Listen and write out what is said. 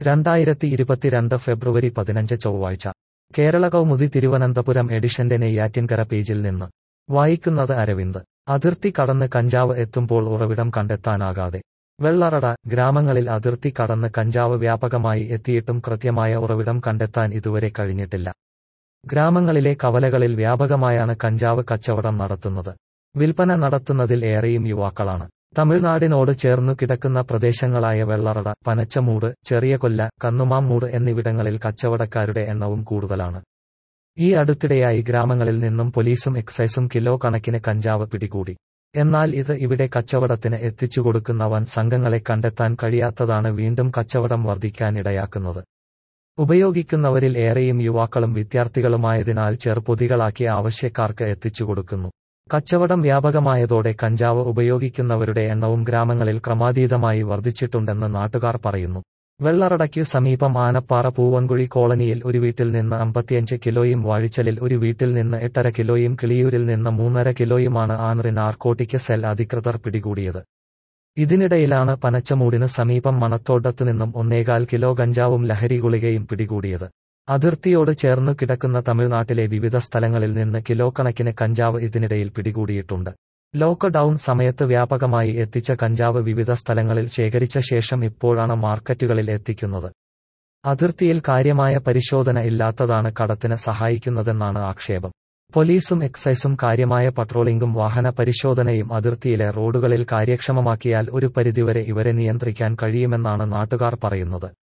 രണ്ടായിരത്തി ഇരുപത്തിരണ്ട് ഫെബ്രുവരി പതിനഞ്ച് ചൊവ്വാഴ്ച കേരള കൗമുദി തിരുവനന്തപുരം എഡിഷന്റെ നെയ്യാറ്റിൻകര പേജിൽ നിന്ന് വായിക്കുന്നത് അരവിന്ദ് അതിർത്തി കടന്ന് കഞ്ചാവ് എത്തുമ്പോൾ ഉറവിടം കണ്ടെത്താനാകാതെ വെള്ളറട ഗ്രാമങ്ങളിൽ അതിർത്തി കടന്ന് കഞ്ചാവ് വ്യാപകമായി എത്തിയിട്ടും കൃത്യമായ ഉറവിടം കണ്ടെത്താൻ ഇതുവരെ കഴിഞ്ഞിട്ടില്ല ഗ്രാമങ്ങളിലെ കവലകളിൽ വ്യാപകമായാണ് കഞ്ചാവ് കച്ചവടം നടത്തുന്നത് വിൽപ്പന നടത്തുന്നതിൽ ഏറെയും യുവാക്കളാണ് തമിഴ്നാടിനോട് ചേർന്നു കിടക്കുന്ന പ്രദേശങ്ങളായ വെള്ളറട പനച്ചമൂട് ചെറിയ കൊല്ല കന്നുമാമ്മൂട് എന്നിവിടങ്ങളിൽ കച്ചവടക്കാരുടെ എണ്ണവും കൂടുതലാണ് ഈ അടുത്തിടെയായി ഗ്രാമങ്ങളിൽ നിന്നും പോലീസും എക്സൈസും കിലോ കണക്കിന് കഞ്ചാവ് പിടികൂടി എന്നാൽ ഇത് ഇവിടെ കച്ചവടത്തിന് എത്തിച്ചുകൊടുക്കുന്ന വൻ സംഘങ്ങളെ കണ്ടെത്താൻ കഴിയാത്തതാണ് വീണ്ടും കച്ചവടം വർദ്ധിക്കാനിടയാക്കുന്നത് ഉപയോഗിക്കുന്നവരിൽ ഏറെയും യുവാക്കളും വിദ്യാർത്ഥികളുമായതിനാൽ ചെറുപൊതികളാക്കി ആവശ്യക്കാർക്ക് എത്തിച്ചുകൊടുക്കുന്നു കച്ചവടം വ്യാപകമായതോടെ കഞ്ചാവ് ഉപയോഗിക്കുന്നവരുടെ എണ്ണവും ഗ്രാമങ്ങളിൽ ക്രമാതീതമായി വർദ്ധിച്ചിട്ടുണ്ടെന്ന് നാട്ടുകാർ പറയുന്നു വെള്ളറടയ്ക്കു സമീപം ആനപ്പാറ പൂവൻകുഴി കോളനിയിൽ ഒരു വീട്ടിൽ നിന്ന് അമ്പത്തിയഞ്ച് കിലോയും വാഴിച്ചലിൽ ഒരു വീട്ടിൽ നിന്ന് എട്ടര കിലോയും കിളിയൂരിൽ നിന്ന് മൂന്നര കിലോയുമാണ് ആന്റി നാർക്കോട്ടിക് സെൽ അധികൃതർ പിടികൂടിയത് ഇതിനിടയിലാണ് പനച്ചമൂടിന് സമീപം മണത്തോട്ടത്തു നിന്നും ഒന്നേകാൽ കിലോ ഗഞ്ചാവും ലഹരി ഗുളികയും പിടികൂടിയത് അതിർത്തിയോട് ചേർന്നു കിടക്കുന്ന തമിഴ്നാട്ടിലെ വിവിധ സ്ഥലങ്ങളിൽ നിന്ന് കിലോ കണക്കിന് കഞ്ചാവ് ഇതിനിടയിൽ പിടികൂടിയിട്ടുണ്ട് ലോക്ക്ഡൌൺ സമയത്ത് വ്യാപകമായി എത്തിച്ച കഞ്ചാവ് വിവിധ സ്ഥലങ്ങളിൽ ശേഖരിച്ച ശേഷം ഇപ്പോഴാണ് മാർക്കറ്റുകളിൽ എത്തിക്കുന്നത് അതിർത്തിയിൽ കാര്യമായ പരിശോധന ഇല്ലാത്തതാണ് കടത്തിന് സഹായിക്കുന്നതെന്നാണ് ആക്ഷേപം പോലീസും എക്സൈസും കാര്യമായ പട്രോളിംഗും വാഹന പരിശോധനയും അതിർത്തിയിലെ റോഡുകളിൽ കാര്യക്ഷമമാക്കിയാൽ ഒരു പരിധിവരെ ഇവരെ നിയന്ത്രിക്കാൻ കഴിയുമെന്നാണ് നാട്ടുകാർ പറയുന്നത്